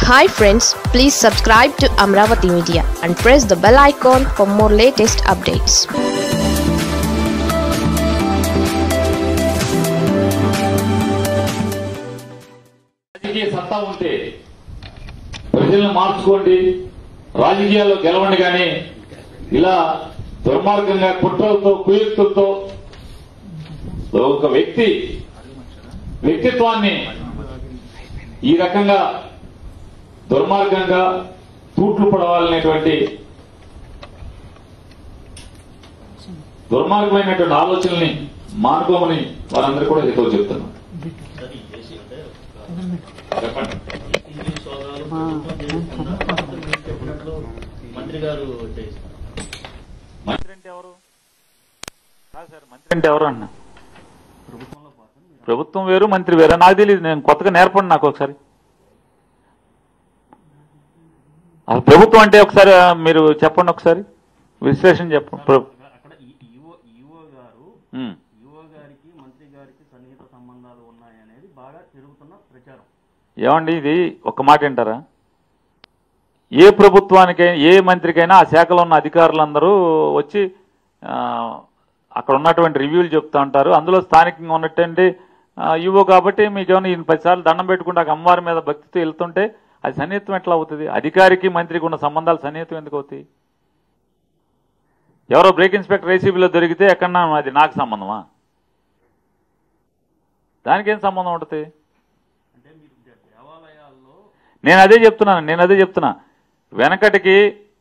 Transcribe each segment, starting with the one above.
Hi friends please subscribe to Amaravati media and press the bell icon for more latest updates రాజకీయ సత్తా ఉంటే ప్రజలను మార్చుకోండి రాజకీయాల్లో గెలవండి కానీ ఇలా దుర్మార్గంగా కుట్రలతో కుయుక్తులతో ఒక వ్యక్తి వ్యక్తిత్వాన్ని ఈ రకంగా దుర్మార్గంగా తూట్లు పడవాలనేటువంటి దుర్మార్గమైనటువంటి ఆలోచనల్ని మానుకోమని వారందరూ కూడా హితవు చెప్తున్నాను చెప్పండి ఈ సోదాలు ప్రభుత్వం చేయకుండా మంత్రి మీరు చెప్పినట్లు మంత్రి గారు చేస్తారు మంత్రి అంటే ఎవరు కాదు సార్ మంత్రి అంటే ఎవరు అన్న ప్రభుత్వం వేరు మంత్రి వేరు నాకు తెలియదు నేను కొత్తగా నేర్పండి నాకు ఒకసారి అసలు ప్రభుత్వం అంటే ఒకసారి ఆ, మీరు చెప్పండి ఒకసారి విశ్లేషణ చెప్పండి ప్ర- అక్కడ ఈఓ ఈఓ గారు ఉమ్. ఈఓ గారికి మంత్రి గారికి సన్నిహిత సంబంధాలు ఉన్నాయనేది బాగా తిరుగుతున్న ప్రచారం ఏమండి ఇది ఒక మాట వింటారా ఏ ప్రభుత్వానికైనా ఏ మంత్రికైనా ఆ శాఖలో ఉన్న అధికారులందరూ వచ్చి ఆ, అక్కడ ఉన్నటువంటి రివ్యూలు చెప్తూ ఉంటారు అందులో స్థానికంగా ఉన్నటువంటి ఇవో కాబట్టి మీకు ఏమైనా ఈయన పదిసార్లు దండం పెట్టుకుంటే ఆ అమ్మవారి మీద భక్తితో వెళ్తుంటే అది సన్నిహితం ఎట్లా అవుతుంది అధికారికి మంత్రికి ఉన్న సంబంధాలు సన్నిహితం ఎందుకు అవుతాయి ఎవరో బ్రేక్ ఇన్స్పెక్టర్ ఏసీబీలో దొరికితే ఎక్కడన్నా అది నాకు సంబంధమా దానికేం సంబంధం ఉంటుంది అంటే మీరు దే- దేవాలయాల్లో నేను అదే చెప్తున్నాను నేను అదే చెప్తున్నా వెనకటికి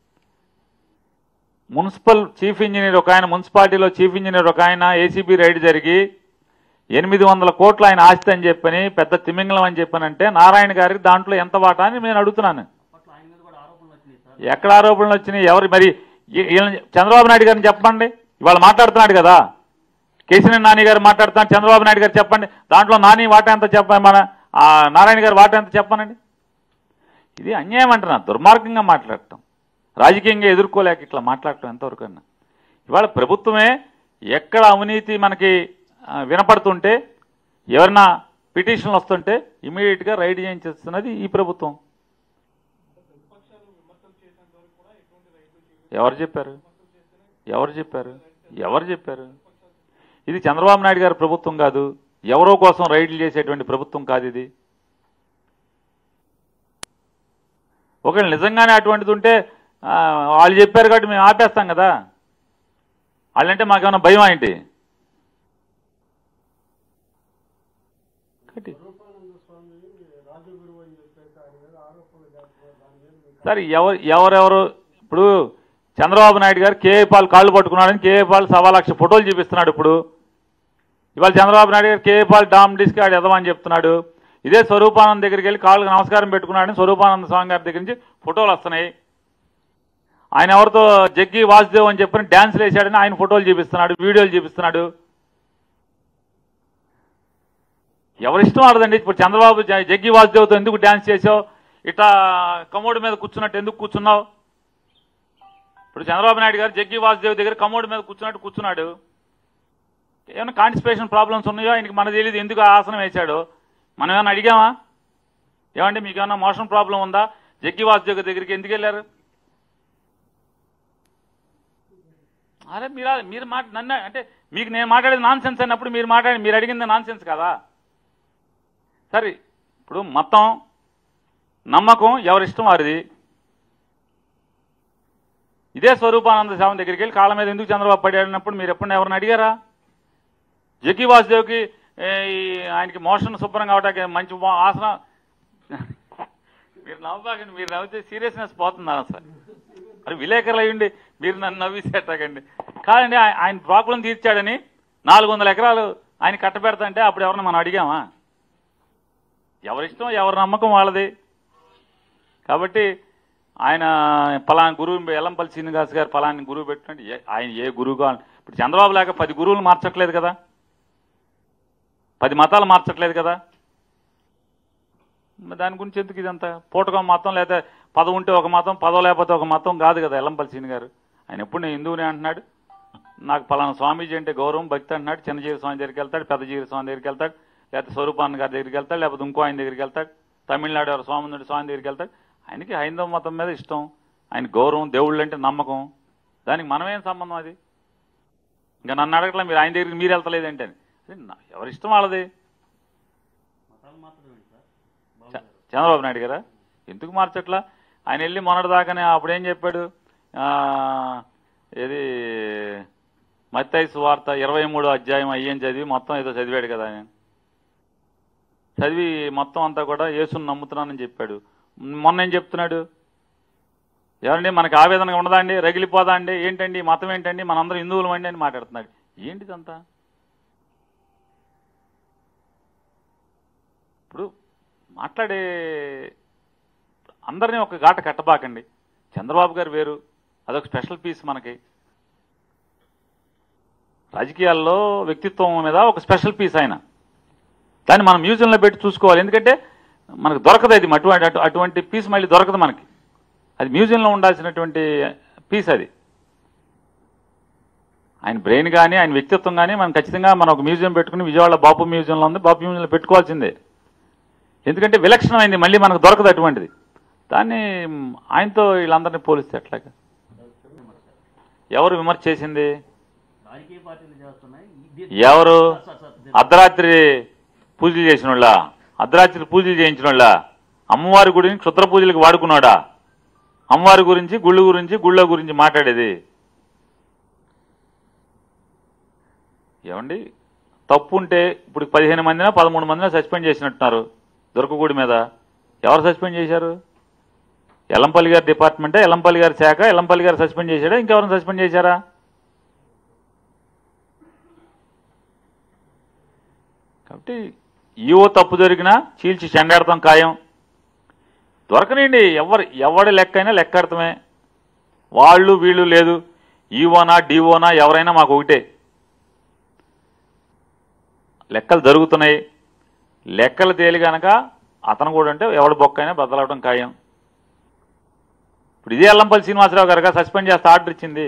మున్సిపల్ చీఫ్ ఇంజనీర్ ఒక ఆయన మున్సిపాలిటీలో చీఫ్ ఇంజనీర్ ఒక ఆయన ఏసీబీ రైడ్ జరిగి ఎనిమిది వందల కోట్లు ఆయన ఆస్తి అని చెప్పని పెద్ద తిమింగలం అని చెప్పానంటే నారాయణ గారికి దాంట్లో ఎంత వాటా అని నేను అడుగుతున్నాను అప్పట్లో ఆయన మీద కూడా ఆరోపణలు వచ్చినాయి సార్ ఎక్కడ ఆరోపణలు వచ్చినాయి ఎవరు మరి ఈ- ఈయన- చంద్రబాబు నాయుడు గారిని చెప్పండి ఇవాళ మాట్లాడుతున్నాడు కదా కేసీఆర్ నాని గారు మాట్లాడుతున్నాడు చంద్రబాబు నాయుడు గారు చెప్పండి దాంట్లో నాని వాటా ఎంత చెప్పండి మన ఆ నారాయణ గారు వాటా ఎంత చెప్పనండి ఇది అన్యాయం అంటున్నా దుర్మార్గంగా మాట్లాడటం రాజకీయంగా ఎదుర్కోలేక ఇట్లా మాట్లాడటం ఎంతవరకు అన్నా ఇవాళ ప్రభుత్వమే ఎక్కడ అవినీతి మనకి ఆ, వినపడుతుంటే ఎవరన్నా పిటిషన్లు వస్తుంటే ఇమీడియట్గా రైడ్ చేయించేస్తున్నది ఈ ప్రభుత్వం ఎవరు చెప్పారు ఎవరు చెప్పారు ఎవరు చెప్పారు ఇది చంద్రబాబు నాయుడు గారి ప్రభుత్వం కాదు ఎవరో కోసం రైడ్లు చేసేటువంటి ప్రభుత్వం కాదు ఇది ఒకవేళ నిజంగానే అటువంటిది ఉంటే ఆ, వాళ్ళు చెప్పారు కాబట్టి మేము ఆపేస్తాం కదా వాళ్ళంటే మాకేమైనా భయం ఏంటి కాబట్టి సరే ఎవరు ఎవరెవరు ఇప్పుడు చంద్రబాబు నాయుడు గారు కేఏ పాల్ కాళ్ళు పట్టుకున్నాడని కేఏ పాల్ సవా లక్ష ఫోటోలు చూపిస్తున్నాడు ఇప్పుడు ఇవాళ చంద్రబాబు నాయుడు గారు కేఏ పాల్ డామ్ డిస్క్ ఆడు ఎదవని చెప్తున్నాడు ఇదే స్వరూపానంద దగ్గరికి వెళ్ళి కాళ్ళకు నమస్కారం పెట్టుకున్నాడని స్వరూపానంద స్వామి గారి దగ్గర నుంచి ఫోటోలు వస్తున్నాయి ఆయన ఎవరితో జగ్గి వాసుదేవ్ అని చెప్పని డ్యాన్స్లు వేసాడని ఆయన ఫోటోలు చూపిస్తున్నాడు వీడియోలు చూపిస్తున్నాడు ఎవరిష్టం ఆడదండి ఇప్పుడు చంద్రబాబు జ- జగ్గి వాసుదేవ్తో ఎందుకు డ్యాన్స్ చేసావు ఇట్లా కమోడు మీద కూర్చున్నట్టు ఎందుకు కూర్చున్నావు ఇప్పుడు చంద్రబాబు నాయుడు గారు జగ్గి వాసుదేవ్ దగ్గర కమోడు మీద కూర్చున్నట్టు కూర్చున్నాడు ఏమైనా కాన్స్టిపేషన్ ప్రాబ్లమ్స్ ఉన్నాయో ఆయనకి మన తెలియదు ఎందుకు ఆ ఆసనం వేశాడు మనం ఏమైనా అడిగామా ఏమంటే మీకు ఏమైనా మోషన్ ప్రాబ్లం ఉందా జగ్గి వాసుదేవ్ దగ్గరికి ఎందుకు వెళ్ళారు అరే మీరు మీరు మాట నన్ను అంటే మీకు నేను మాట్లాడేది నాన్ సెన్స్ అన్నప్పుడు మీరు మాట్లాడి మీరు అడిగింది నాన్ సెన్స్ కదా సరే ఇప్పుడు మొత్తం నమ్మకం ఎవరిష్టం వారిది ఇదే స్వరూపానంద స్వామి దగ్గరికి వెళ్ళి కాళ్ళ మీద ఎందుకు చంద్రబాబు పడాడినప్పుడు మీరు ఎప్పుడు ఎవరిని అడిగారా జగ్గి వాసుదేవ్కి ఏ, ఈ ఆయనకి మోషన్ శుభ్రం కావడానికి మంచి మో- ఆసనం మీరు నవ్వకండి మీరు నవ్వితే సీరియస్నెస్ పోతున్నారు అసలు మరి విలేకరులు అయ్యండి మీరు నన్ను నవ్విసేటకండి కాదండి ఆయ- ఆయన ప్రాకులను తీర్చాడని నాలుగు వందల ఎకరాలు ఆయన కట్టబెడతంటే అప్పుడు ఎవరన్నా మనం అడిగామా ఎవరిష్టం ఎవరి నమ్మకం వాళ్ళది కాబట్టి ఆయన పలానా గురువు ఎల్లంపల్లి శ్రీనివాస్ గారు పలాని గురువు పెట్టండి ఏ- ఆయన ఏ గురువు కావాలి ఇప్పుడు చంద్రబాబు లేక పది గురువులు మార్చట్లేదు కదా పది మతాలు మార్చట్లేదు కదా మరి దాని గురించి ఎందుకు ఇదంతా పూటకం మతం లేదా పదవి ఉంటే ఒక మతం పదవి లేకపోతే ఒక మతం కాదు కదా ఎల్లంపల్లి సీని గారు ఆయన ఎప్పుడు నేను హిందువునే అంటున్నాడు నాకు పలానా స్వామీజీ అంటే గౌరవం భక్తి అంటున్నాడు చిన్నజీవి స్వామి దగ్గరికి వెళ్తాడు పెద్దజీవి స్వామి దగ్గరికి వెళ్తాడు లేకపోతే స్వరూపాన్న గారి దగ్గరికి వెళ్తాడు లేకపోతే ఇంకో ఆయన దగ్గరికి వెళ్తాడు తమిళనాడు ఎవరు స్వామి స్వామి దగ్గరికి వెళ్తాడు ఆయనకి హైందవ మతం మీద ఇష్టం ఆయన గౌరవం దేవుళ్ళు అంటే నమ్మకం దానికి మనమేం సంబంధం అది ఇంకా నన్ను అడగట్లా మీరు ఆయన దగ్గరికి మీరు వెళ్తలేదంటే అది నా- ఎవరి ఇష్టం వాళ్ళది మతాలు మాత్రమే సార్ బాబు చ- గారు చంద్రబాబు నాయుడు గారా ఎందుకు మార్చట్లా ఆయన వెళ్ళి మొన్నటిదాకానే అప్పుడు ఏం చెప్పాడు ఆ, ఏది మత్తయి సువార్త ఇరవై మూడో అధ్యాయం అయ్యని చదివి మొత్తం ఏదో చదివాడు కదా ఆయన చదివి మొత్తం అంతా కూడా యేసుని నమ్ముతున్నానని చెప్పాడు మొన్న ఏం చెప్తున్నాడు ఏమండి మనకి ఆవేదనగా ఉండదా అండి రగిలిపోదా అండి ఏంటండి ఈ మతం ఏంటండి మనందరం హిందువులం అండి అని మాట్లాడుతున్నాడు ఏంటిదంతా ఇప్పుడు మాట్లాడే అందరినీ ఒక ఘాట కట్టబాకండి చంద్రబాబు గారు వేరు అదొక స్పెషల్ పీస్ మనకి రాజకీయాల్లో వ్యక్తిత్వం మీద ఒక స్పెషల్ పీస్ ఆయన దాన్ని మనం మ్యూజియంలో పెట్టి చూసుకోవాలి ఎందుకంటే మనకు దొరకదు అది అటువంటి అటు- అటువంటి పీస్ మళ్ళీ దొరకదు మనకి అది మ్యూజియంలో ఉండాల్సినటువంటి పీస్ అది ఆయన బ్రెయిన్ కానీ ఆయన వ్యక్తిత్వం కానీ మనం ఖచ్చితంగా మనం ఒక మ్యూజియం పెట్టుకుని విజయవాడ బాపు మ్యూజియంలో ఉంది బాపు మ్యూజియంలో పెట్టుకోవాల్సిందే ఎందుకంటే విలక్షణమైంది మళ్ళీ మనకు దొరకదు అటువంటిది దాన్ని మ్, ఆయనతో వీళ్ళందరినీ పోలిస్తే ఎట్లాగా ఎవరు విమర్శ చేసింది రాజకీయ పార్టీలు చేస్తున్నాయి ఇది- ఎవరు సార్, సార్, సార్, అర్ధరాత్రి పూజలు చేసిన వాళ్ళ అర్ధరాత్రి పూజలు చేయించిన వాళ్ళ అమ్మవారి గుడిని క్షుద్ర పూజలకు వాడుకున్నాడా అమ్మవారి గురించి గుళ్ళు గురించి గుళ్ళ గురించి మాట్లాడేది ఏమండి తప్పు ఉంటే ఇప్పుడు పదిహేను మందినా పదమూడు మందినా సస్పెండ్ చేసినట్టున్నారు దుర్గగూడి మీద ఎవరు సస్పెండ్ చేశారు ఎల్లంపల్లి గారి డిపార్ట్మెంటే ఎల్లంపల్లి గారి శాఖ ఎల్లంపల్లి గారు సస్పెండ్ చేశాడా ఇంకెవరిని సస్పెండ్ చేశారా కాబట్టి ఈవో తప్పు జరిగినా చీల్చి చెండాడతాం ఖాయం దొరకనండి ఎవరు ఎవడి లెక్క అయినా లెక్కాడతామే వాళ్ళు వీళ్ళు లేదు ఈవోనా డివోనా ఎవరైనా మాకు ఒకటే లెక్కలు జరుగుతున్నాయి లెక్కలు తేలి గనక అతను కూడా అంటే ఎవడి బొక్కైనా బదలవడం ఖాయం ఇప్పుడు ఇదే అల్లంపల్లి శ్రీనివాసరావు గారుగా సస్పెండ్ చేస్తే ఆర్డర్ ఇచ్చింది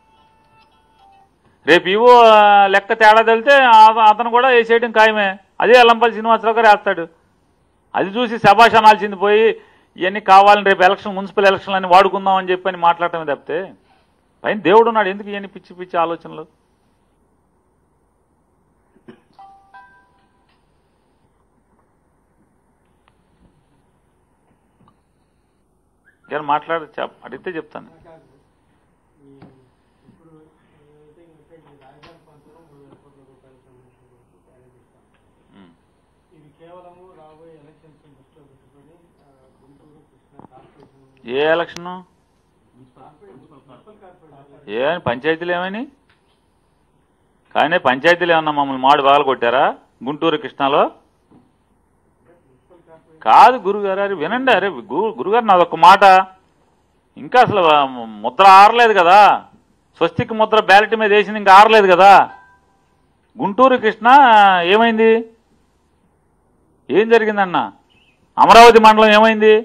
రేపు ఇవో లెక్క తేడా తెలితే ఆ- అతను కూడా వేసేయడం ఖాయమే అదే అల్లంపల్లి శ్రీనివాసరావు గారు వేస్తాడు అది చూసి శభాష్ అనాల్సింది పోయి ఇవన్నీ కావాలని రేపు ఎలక్షన్ మున్సిపల్ ఎలక్షన్లు అని వాడుకుందాం అని చెప్పని మాట్లాడటమే తప్పితే పైన దేవుడు ఉన్నాడు ఎందుకు ఇవన్నీ పిచ్చి పిచ్చి ఆలోచనలు నేను మాట్లాడి చెప్ అడిగితే చెప్తాను ఈ ఇప్పుడు ఏదైతే ఇంకా ఈ రాజధాని ప్రాంతంలో మూడు వేల కోట్ల రూపాయల సంబంధించిన ప్యాకేజ్ ఇస్తాం ఉమ్. ఇవి కేవలము రాబోయే ఎలక్షన్స్ దృష్టిలో పెట్టుకొని ఆ, గుంటూరు కృష్ణా కార్పొరేషన్ ఏ ఎలక్షన్ మున్సిపల్ కార్పొరేషన్ ఏ పంచాయతీలు ఏమని కానీ పంచాయతీలు ఏమన్నా మమ్మల్ని మాడు బాగా కొట్టారా గుంటూరు కృష్ణాలో మున్సిపల్ కార్పొరేషన్ కాదు గురుగారు అరే వినండి అరే గు- గురుగారు నాదొక మాట ఇంకా అసలు ఆ ముద్ర ఆరలేదు కదా స్వస్తిక్ ముద్ర బ్యాలెట్ మీద వేసింది ఇంకా ఆరలేదు కదా గుంటూరు కృష్ణ ఏమైంది ఏం జరిగిందన్న అమరావతి మండలం ఏమైంది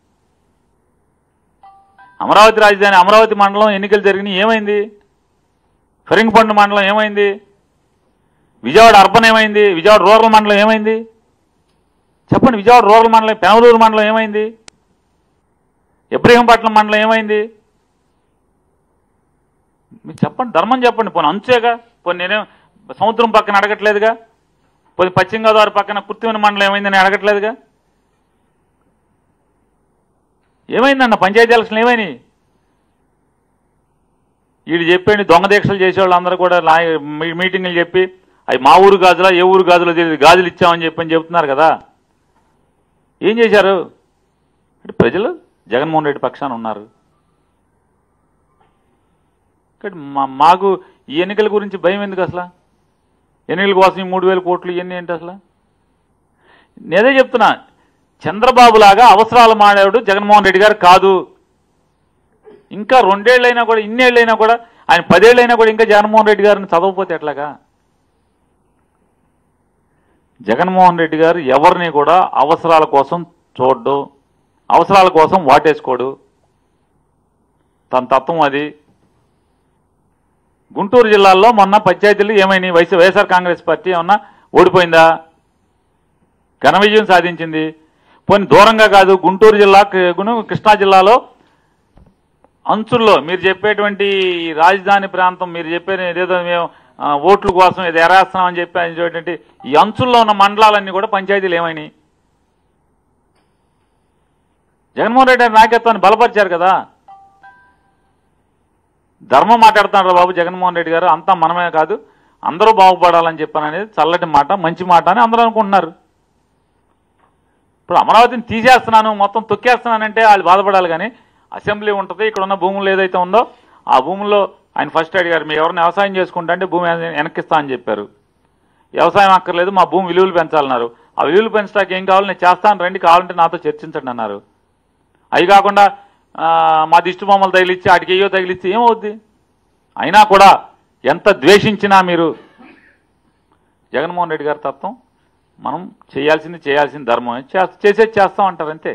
అమరావతి రాజధాని అమరావతి మండలం ఎన్నికలు జరిగినాయి ఏమైంది ఫిరింగ్పండు మండలం ఏమైంది విజయవాడ అర్బన్ ఏమైంది విజయవాడ రూరల్ మండలం ఏమైంది చెప్పండి విజయవాడ రూరల్ మండలం పెనమలూరు మండలం ఏమైంది ఇబ్రహీంపట్నం మండలం ఏమైంది మీరు చెప్పండి ధర్మం చెప్పండి పోనీ అంచేగా పోనీ నేనేం సముద్రం పక్కన అడగట్లేదుగా పోనీ పశ్చిమ గోదావరి పక్కన కుర్తివని మండలం ఏమైందని అడగట్లేదుగా ఏమైందన్న పంచాయతీ ఎలక్షన్లు ఏమైనాయి వీడు చెప్పండి దొంగ దీక్షలు చేసేవాళ్ళు అందరూ కూడా లా- మీ- మీటింగులు చెప్పి అవి మా ఊరు గాజులా ఏ ఊరు గాజులో తెలియదు గాజులు ఇచ్చామని చెప్పని చెప్తున్నారు కదా ఏం చేశారు అంటే ప్రజలు జగన్మోహన్ రెడ్డి పక్షాన ఉన్నారు కాబట్టి మా- మాకు ఈ ఎన్నికల గురించి భయం ఎందుకు అసలు ఎన్నికల కోసం ఈ మూడు వేల కోట్లు ఇవన్నీ ఏంటి అసలు నేనే చెప్తున్నా చంద్రబాబు లాగా అవసరాలు మాడేవాడు జగన్మోహన్ రెడ్డి గారు కాదు ఇంకా రెండేళ్ళైనా కూడా ఇన్నేళ్ళైనా కూడా ఆయన పదేళ్ళైనా కూడా ఇంకా జగన్మోహన్ రెడ్డి గారిని చదవకపోతే ఎట్లాగా జగన్మోహన్ రెడ్డి గారు ఎవరిని కూడా అవసరాల కోసం చూడ్డు అవసరాల కోసం వాటేసుకోడు తన తత్వం అది గుంటూరు జిల్లాలో మొన్న పంచాయతీలు ఏమైనాయి వైఎస్ వైఎస్ఆర్ కాంగ్రెస్ పార్టీ ఏమన్నా ఓడిపోయిందా ఘన విజయం సాధించింది పోనీ దూరంగా కాదు గుంటూరు జిల్లా గును కృష్ణా జిల్లాలో అంచుల్లో మీరు చెప్పేటువంటి ఈ రాజధాని ప్రాంతం మీరు చెప్పే ఏదో మేము ఆ, ఓట్ల కోసం ఏదో ఎరాస్తున్నాం అని చెప్పి అనేటువంటి ఈ అంచుల్లో ఉన్న మండలాలన్నీ కూడా పంచాయతీలు ఏమైనాయి జగన్మోహన్ రెడ్డి గారి నాయకత్వాన్ని బలపరిచారు కదా ధర్మం మాట్లాడుతున్నాడు బాబు జగన్మోహన్ రెడ్డి గారు అంతా మనమే కాదు అందరూ బాగుపడాలని చెప్పాను అనేది చల్లటి మాట మంచి మాట అని అందరూ అనుకుంటున్నారు ఇప్పుడు అమరావతిని తీసేస్తున్నాను మొత్తం తొక్కేస్తున్నానంటే వాళ్ళు బాధపడాలి కానీ అసెంబ్లీ ఉంటుంది ఇక్కడ ఉన్న భూములు ఏదైతే ఉందో ఆ భూముల్లో ఆయన ఫస్ట్ అడిగారు మీరు ఎవరైనా వ్యవసాయం చేసుకుంటా అంటే భూమి వెనక్కిస్తా అని చెప్పారు వ్యవసాయం అక్కర్లేదు మా భూమి విలువలు పెంచాలన్నారు ఆ విలువలు పెంచడానికి ఏం కావాలి నేను చేస్తాను రండి కావాలంటే నాతో చర్చించండి అన్నారు అవి కాకుండా ఆ, మా దిష్టి బొమ్మలు తగిలిచ్చి ఆడికి ఏయో తగిలిచ్చి ఏమవుద్ది అయినా కూడా ఎంత ద్వేషించినా మీరు జగన్మోహన్ రెడ్డి గారి తత్వం మనం చేయాల్సింది చేయాల్సింది ధర్మం చే- చేసేది చేస్తాం అంటారు అంతే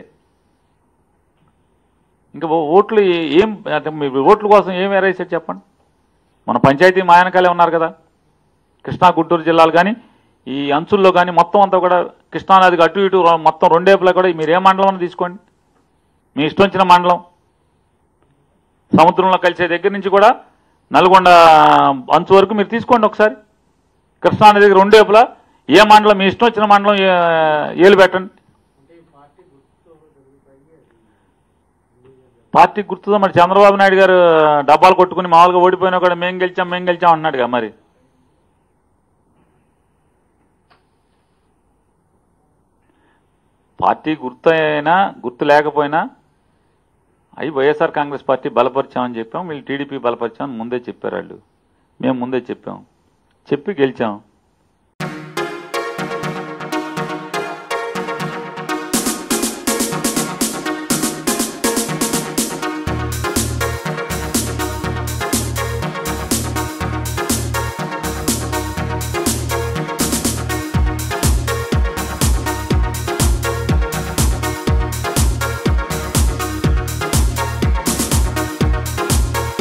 ఇంకా ఓ- ఓట్లు ఏం అంటే మీ ఓట్ల కోసం ఏం ఎరేసారు చెప్పండి మన పంచాయతీ మాయనకాలే ఉన్నారు కదా కృష్ణా గుంటూరు జిల్లాలు కానీ ఈ అంచుల్లో కానీ మొత్తం అంతా కూడా కృష్ణానదికి అటు ఇటు రో- మొత్తం రెండేపులా కూడా మీరు ఏ మండలం అన్నా తీసుకోండి మీ ఇష్టం వచ్చిన మండలం సముద్రంలో కలిసే దగ్గర నుంచి కూడా నల్గొండ అంచు వరకు మీరు తీసుకోండి ఒకసారి కృష్ణానది దగ్గర రెండేపులా ఏ మండలం మీ ఇష్టం వచ్చిన మండలం ఏ- ఏలు పెట్టండి పార్టీ గుర్తుదో మరి చంద్రబాబు నాయుడు గారు డబ్బాలు కొట్టుకుని మామూలుగా ఓడిపోయినా కూడా మేం గెలిచాం మేం గెలిచాం అన్నాడుగా మరి పార్టీ గుర్తు అయినా గుర్తు లేకపోయినా అవి వైఎస్ఆర్ కాంగ్రెస్ పార్టీ బలపరిచామని చెప్పాం వీళ్ళు టీడీపీ బలపరిచామని ముందే చెప్పారు వాళ్ళు మేము ముందే చెప్పాం చెప్పి గెలిచాం